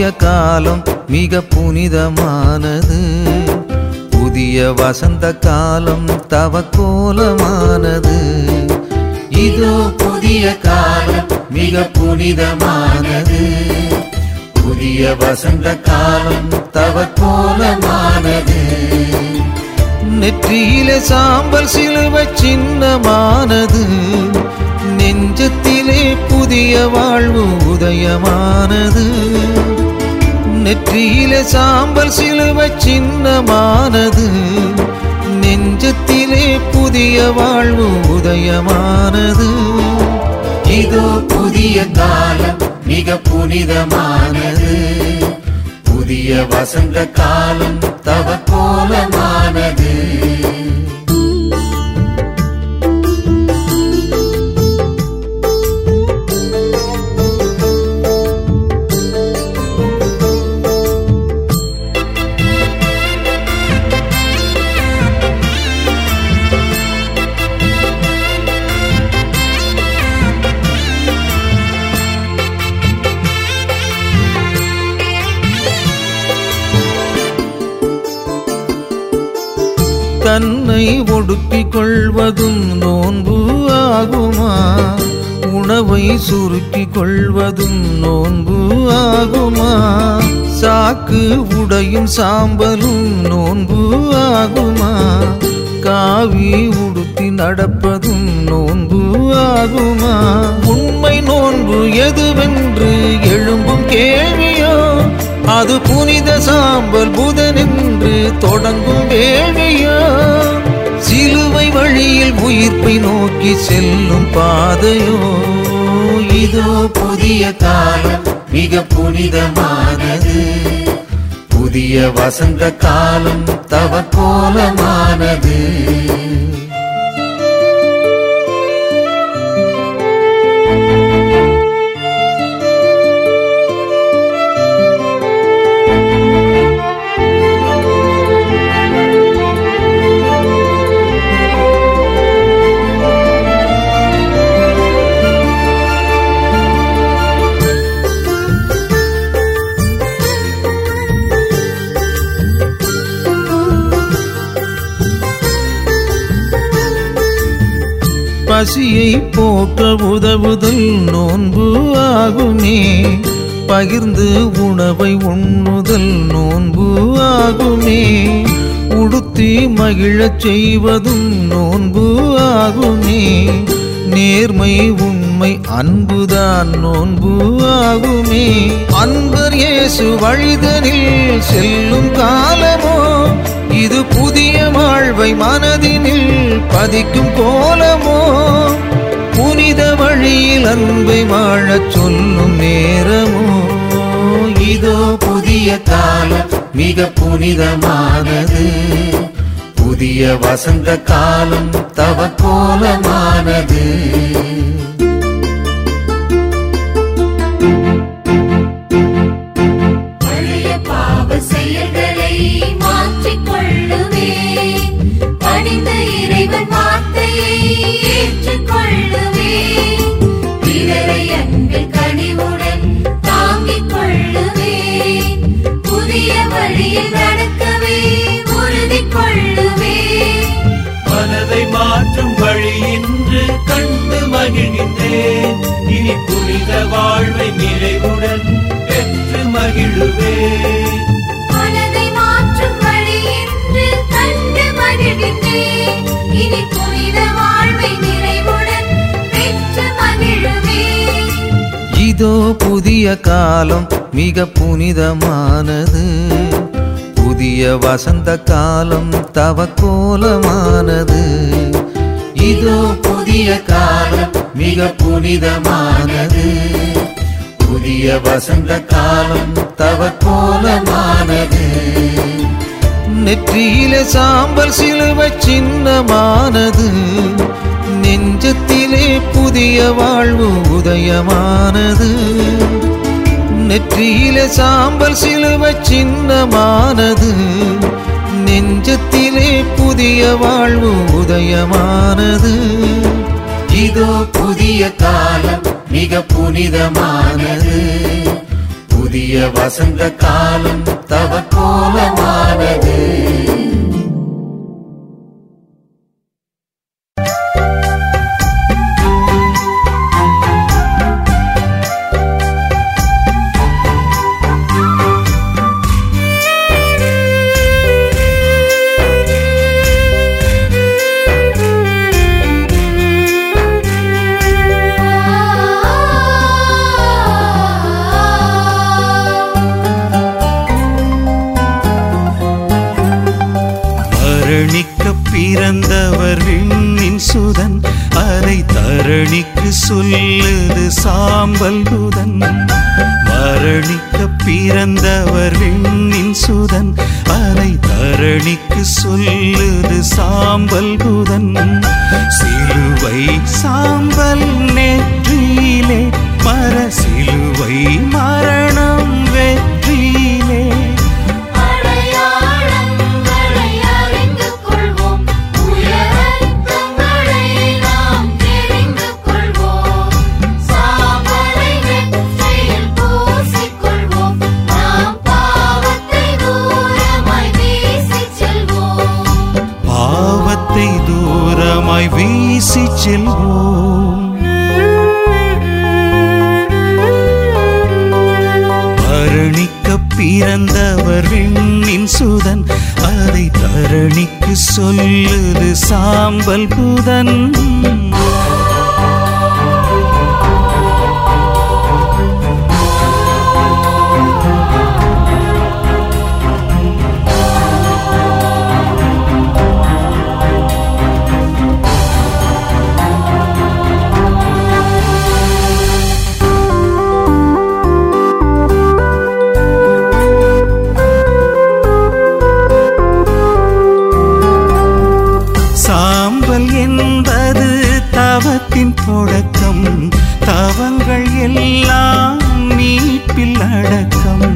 காலம் மிக புனிதமானது புதிய வசந்த காலம் தவக்கோலமானது இதோ புதிய காலம் மிக புனிதமானது புதிய வசந்த காலம் தவக்கோலமானது நெற்றியிலே சாம்பல் சிலுவை சின்னமானது நெஞ்சத்திலே புதிய வாழ்வு உதயமானது நெற்றியிலே சாம்பல் சிலுவை சின்னமானது நெஞ்சத்திலே புதிய வாழ்வு உதயமானது இதோ புதிய காலம் மிக புனிதமானது புதிய வசந்த காலம் தவக்கோலமானது தன்னை ஒடுக்கிக் கொள்வதும் நோன்பு ஆகுமா உணவை சுருக்கிக் கொள்வதும் நோன்பு ஆகுமா சாக்கு உடையும் சாம்பலும் நோன்பு ஆகுமா காவி உடுத்தி நடப்பதும் நோன்பு ஆகுமா உண்மை நோன்பு எதுவென்று எழும்பும் கேள்வியோ அது புனித சாம்பல் புதனென்று தொடங்கும் வேள்வியோ சிலுவை வழியில் உயிர்ப்பை நோக்கி செல்லும் பாதையோ இதோ புதிய காலம் மிக புனிதமானது புதிய வசந்த காலம் தவக்கோலமானது பசியை போக்க உதவுதல் நோன்பு ஆகுமே பகிர்ந்து உணவை உண்ணுதல் நோன்பு ஆகுமே உடுத்தி மகிழச் செய்வதும் நோன்பு ஆகுமே நேர்மை உண்மை அன்புதான் நோன்பு ஆகுமே அன்பர் இயேசு வழிதனில் செல்லும் காலமோ இது புதிய வாழ்வை மனதினில் பதிக்கும் கோலமோ புனித வழியில் அன்பை வாழச் சொல்லும் நேரமோ இதோ புதிய காலம் மிக புனிதமானது புதிய வசந்த காலம் தவக்கோலமானது பழைய பாவ செயல்களை மாற்றிக் கொள்ளுவேன் பணிந்த இறைவன் வார்த்தையை ஏற்றுக் கொள்ளுவேன் பிறரை அன்பில் கனிவுடன் தாங்கிக் கொள்ளுவேன் புதிய வழியில் நடக்கவே உறுதி கொள்ளுவேன் மனதை மாற்றும் வழி இன்று கண்டு மகிழ்கின்றேன் இனி புனித வாழ்வை நிறைவுடன் பெற்று மகிழுவேன் மனதை மாற்றும் வழி என்று கண்டு மகிழ்கின்றேன் இனி புனித வாழ்வை நிறைவுடன் பெற்று மகிழுவேன் இதோ புதிய காலம் மிக புனிதமானது புதிய வசந்த காலம் தவக்கோலமானது இதோ புதிய காலம் மிக புனிதமானது புதிய வசந்த காலம் தவக்கோலமானது நெற்றியிலே சாம்பல் சிலுவை சின்னமானது நெஞ்சத்திலே புதிய வாழ்வு உதயமானது நெற்றியிலே சாம்பல் சிலுவை சின்னமானது நெஞ்சத்திலே புதிய வாழ்வு உதயமானது இதோ புதிய காலம் மிக புனிதமானது புதிய வசந்த காலம் தவ கோலமானது மரணிக்க பிறந்தவர் விண்ணின் சுதன் அதை தரணிக்கு சொல்லுது சாம்பல் புதன் மரணிக்க பிறந்தவர் விண்ணின் சுதன் அதை தரணிக்கு சொல்லுது சாம்பல் புதன் சிலுவை சாம்பல் நெற்றியிலே மர சிலுவை மரணம் வெற்றியிலே அடையாளங்களை அறிந்து கொள்வோம் உயரத்தங்களை நாம் தெரிந்து கொள்வோம் சாம்பலை வெற்றியில் பூசிக்கொள்வோம் நாம் பாவத்தை தூரமாய் வீசிச் செல்வோம் பாவத்தை தூரமாய் வீசி செல்வோம் மரணிக்க பிறந்தவர் விண்ணின் சுதன் அதை தரணிக்கு சொல்லுது சாம்பல் புதன் சாம்பல் என்பது தவத்தின் தொடக்கம் தவங்கள் எல்லாம் மீட்பில் அடக்கம்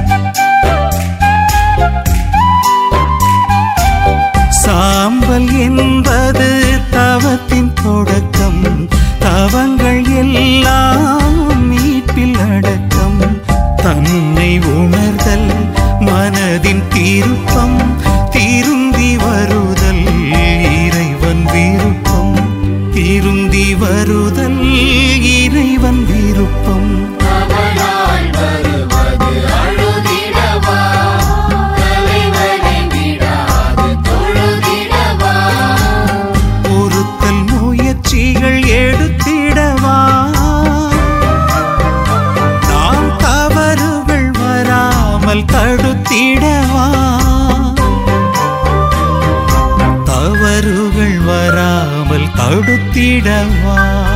சாம்பல் என்பது தவத்தின் தொடக்கம் தவங்கள் எல்லாம் மீட்பில் அடக்கம் தன்னை உணர்தல் மனதின் திருப்பம் திருந்தி வருதல் இறைவன் விருப்பம் திருந்தி வருதல் இறைவன் விருப்பம் அவனால் வருவது அழுதிடவா தலைவனை விடாது தொழுதிடவா பொறுத்தல் முயற்சிகள் எடுத்திடவா நாம் தவறுகள் வராமல் தடுத்திடவா தவறுகள் வராமல் தடுத்திடவா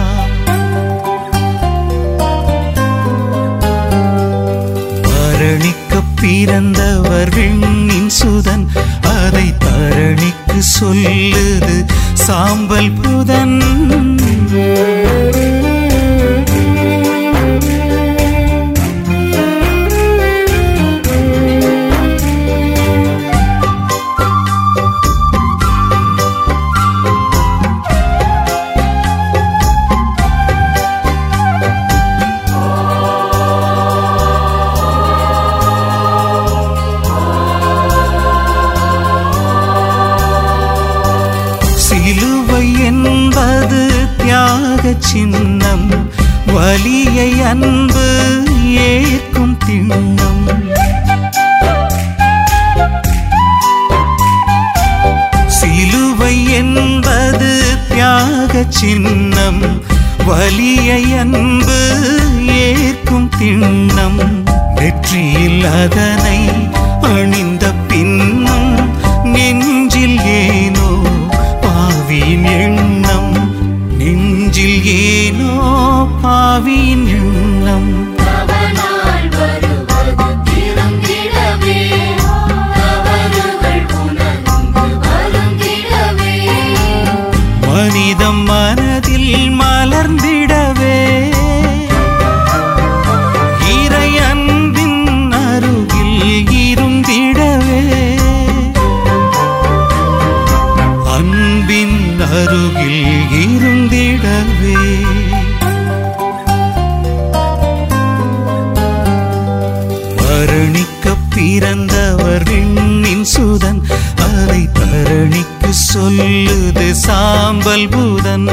மரணிக்க பிறந்தவர் விண்ணின் சுதன் அதை தரணிக்கு சொல்லுது சாம்பல் புதன் சிலுவை என்பது தியாக சின்னம் வலியை அன்பு ஏற்கும் திண்ணம் சிலுவை என்பது தியாக சின்னம் வலியை அன்பு ஏற்கும் திண்ணம் வெற்றியில் அதனை அணிந்த பின்னும் நெஞ்சில் ஏனோ பாவியின் எண்ணம் நெஞ்சில் ஏனோ பாவியின் எண்ணம் அவனால் வருவது மரணிக்க பிறந்தவர் விண்ணின் சுதன் அதை தரணிக்கு சொல்லுது சாம்பல் புதன்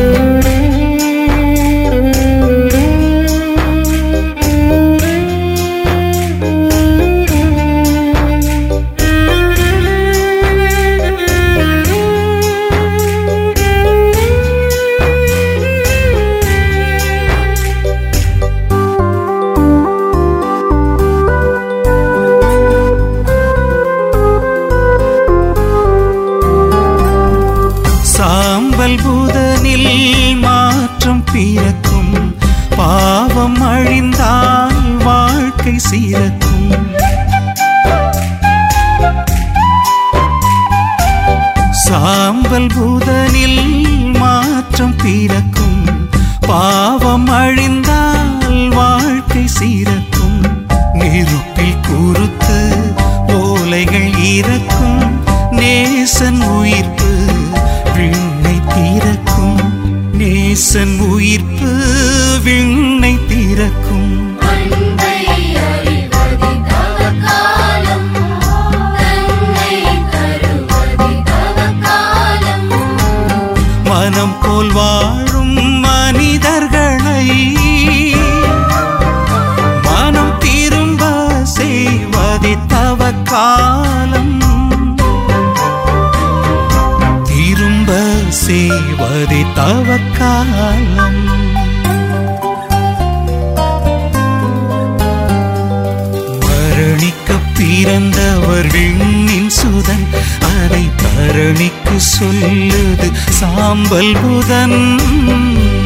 சாம்பல் புதனில் மாற்றம் பிறக்கும் பாவம் அழிந்தால் வாழ்க்கை சீரக்கும் சாம்பல் புதனில் மாற்றம் பிறக்கும் பாவம் அழிந்தால் வாழ்க்கை சீரக்கும் நெருப்பில் குறுத்து ஓலைகள் இறக்கும் நேசன் உயிர்ப்பு விண்ணை திறக்கும் நேசன் உயிர்ப்பு விண்ணை திறக்கும் அன்பை அறிவது தவக்காலம் தன்னை தருவது தவக்காலம் மனம் போல் வாழும் மனிதர்களை மனம் திரும்ப செய்வதே தவக்காலம் திரும்ப செய்வதே தவக்காலம் மரணிக்க பிறந்தவர் விண்ணின் சுதன் அதை தரணிக்கு சொல்லுது சாம்பல் புதன்